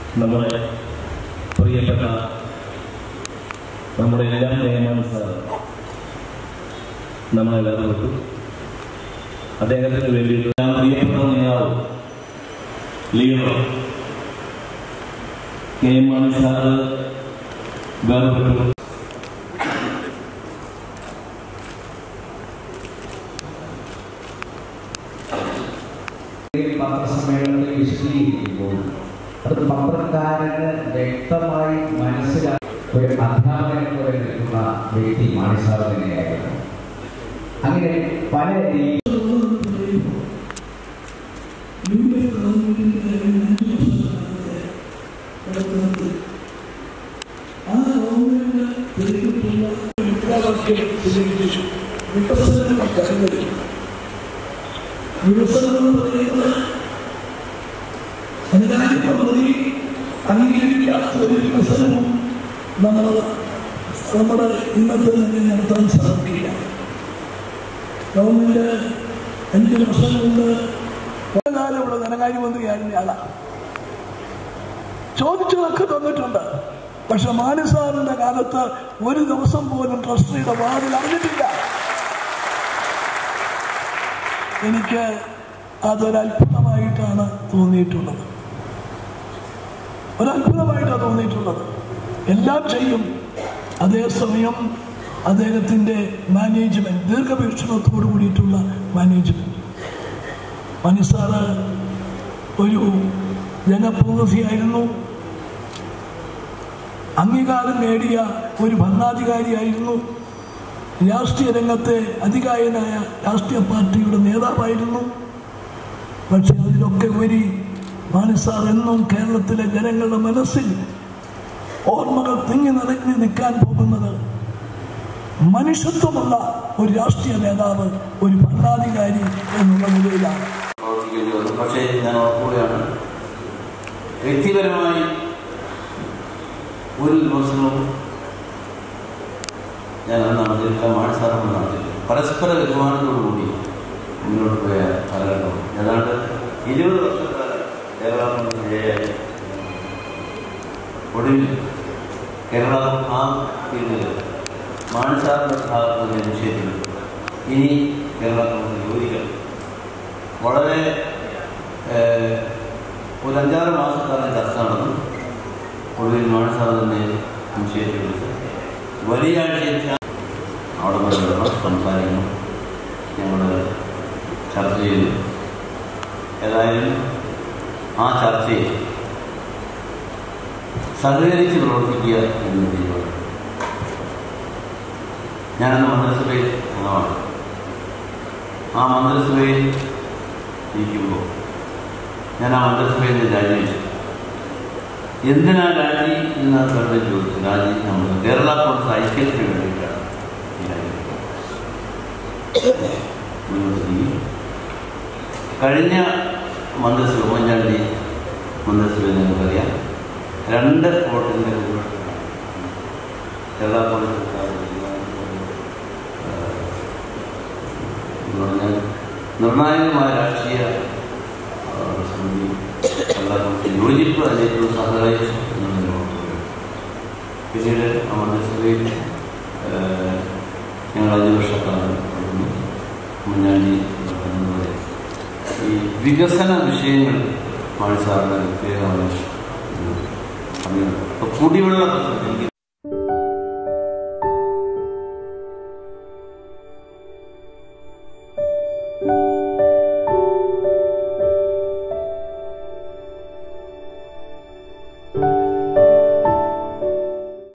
നമ്മുടെ പ്രിയപ്പെട്ട നമ്മുടെ എല്ലാം നിയമം സാർ നമ്മളെല്ലാം വിട്ടു അദ്ദേഹത്തിന് വേണ്ടിയിട്ട് ഞാൻ പ്രിയപ്പെട്ട നേതാവ് leader K M Mani sir വേർപെട്ടു പത്രസമ്മേളനത്തിൽ വിശദീകരിക്കുമ്പോൾ അത് പത്രക്കാരന് വ്യക്തമായി മനസ്സിലാക്കി ഒരു അധ്യാപകനെ പോലെ നിൽക്കുന്ന വ്യക്തി മാണിസാർ തന്നെയായിരുന്നു അങ്ങനെ പല രീതി വികസന കാര്യങ്ങളിൽ വികസനം എന്ന് പറയുന്നത് ധനകാര്യ പദ്ധതി അംഗീകരിക്കാത്ത ഒരു വികസനവും നമ്മൾ നമ്മുടെ ഇന്നത്തെ നിലയിൽ നടത്താൻ സാധിക്കില്ല ഗവൺമെന്റ് അഞ്ച് വർഷം കൊണ്ട് വളരെ കാലം ഇവിടെ ധനകാര്യമന്ത്രിയായിരുന്ന ആളാണ് ചോദിച്ചതൊക്കെ തന്നിട്ടുണ്ട് പക്ഷെ മാനിസാറിന്റെ കാലത്ത് ഒരു ദിവസം പോലും ട്രസ്റ്റിയുടെ വാതിൽ അറിഞ്ഞിട്ടില്ല എനിക്ക് അതൊരത്ഭുതമായിട്ടാണ് തോന്നിയിട്ടുള്ളത് ഒരത്ഭുതമായിട്ടാണ് തോന്നിയിട്ടുള്ളത് എല്ലാം ചെയ്യും അതേസമയം അദ്ദേഹത്തിൻ്റെ മാനേജ്മെന്റ് ദീർഘവീക്ഷണത്തോടു കൂടിയിട്ടുള്ള മാനേജ്മെന്റ് മനിസാറ് ഒരു ജനപ്രതിനിധിയായിരുന്നു അംഗീകാരം നേടിയ ഒരു ഭരണാധികാരിയായിരുന്നു രാഷ്ട്രീയ രംഗത്തെ അധികായനായ രാഷ്ട്രീയ പാർട്ടിയുടെ നേതാവായിരുന്നു പക്ഷെ അതിലൊക്കെ ഉപരി മാണിസാർ എന്നും കേരളത്തിലെ ജനങ്ങളുടെ മനസ്സിൽ ഓർമ്മകൾ തിങ്ങി നിറഞ്ഞു നിൽക്കാൻ പോകുന്നത് മനുഷ്യത്വമുള്ള ഒരു രാഷ്ട്രീയ നേതാവ് ഒരു ഭരണാധികാരി എന്നുള്ള നിലയിലാണ് പ്രവർത്തിക്കേണ്ടി വന്നു പക്ഷേ ഞാൻ ഓർക്കുകയാണ് വ്യക്തിപരമായി ഒരു വിമർശനവും ഞാൻ അന്ന് നടത്തിയില്ല മാനസാറൊന്നും നടത്തിയില്ല പരസ്പര ബഹുമാനത്തോടുകൂടി മുന്നോട്ട് പോയ കാലഘട്ടം ഏതാണ്ട് ഇരുപത് വർഷക്കാലം കേരള മന്ത്രിയായി ഒടുവിൽ കേരള ആ ഫീൽഡിൽ മാനസാറിൻ്റെ ഭാഗത്ത് നിഷേധിക്കുന്നു ഇനി കേരള മന്ത്രി യോജിക്കണം വളരെ ഏഹ്, ഒരു അഞ്ചാറ് മാസക്കാലം ചർച്ച നടന്നു ഒടുവിൽ മാനസാർ തന്നെ നിശ്ചയിച്ചെടുത്ത് വലിയ ആഴ്ച അവിടെ വരണം സംസാരിക്കണം ഞങ്ങൾ ചർച്ച ചെയ്തു ഏതായാലും ആ ചർച്ചയിൽ സഹകരിച്ച് പ്രവർത്തിക്കുക എന്ന് തീരുമാനം ഞാനന്ന് മന്ത്രിസഭയിൽ അംഗമാണ് ആ മന്ത്രിസഭയിൽ ഇരിക്കുമ്പോൾ ഞാൻ ആ മന്ത്രിസഭയിൽ നിന്ന് രാജിവെച്ചു എന്തിനാ രാജി എന്ന് വെറുതെ ചോദിച്ചു രാജി നമ്മൾ കേരള കോൺഗ്രസ് ഐക്യത്തിന് വേണ്ടിയിട്ടാണ് ഈ രാജി മുന്നോട്ട് നീങ്ങി കഴിഞ്ഞ മന്ത്രിസഭ ഉമ്മൻചാണ്ടി മന്ത്രിസഭയിൽ നിങ്ങൾക്കറിയാം രണ്ട് വോട്ടിൻ്റെ കേരള കോൺഗ്രസ് എന്ന് പറഞ്ഞാൽ നിർണായകമായ രാഷ്ട്രീയ ആ, സമിതി എല്ലാവർക്കും യോജിപ്പ് അതിലേക്ക് സഹായിച്ചു എന്നുള്ളതിന് ഉറപ്പുണ്ട്. പിന്നീട് ആ മന്ത്രിസഭയിൽ ആ, ഞങ്ങൾ അഞ്ച് വർഷക്കാലം നടന്നു ഉമ്മൻചാണ്ടി പറഞ്ഞതുപോലെ ഈ വികസന വിഷയങ്ങൾ മാണിസാറിന് പ്രത്യേകമായ ഒരു സമയം ഇപ്പോൾ കുടിവെള്ള പദ്ധതി എനിക്ക് thank you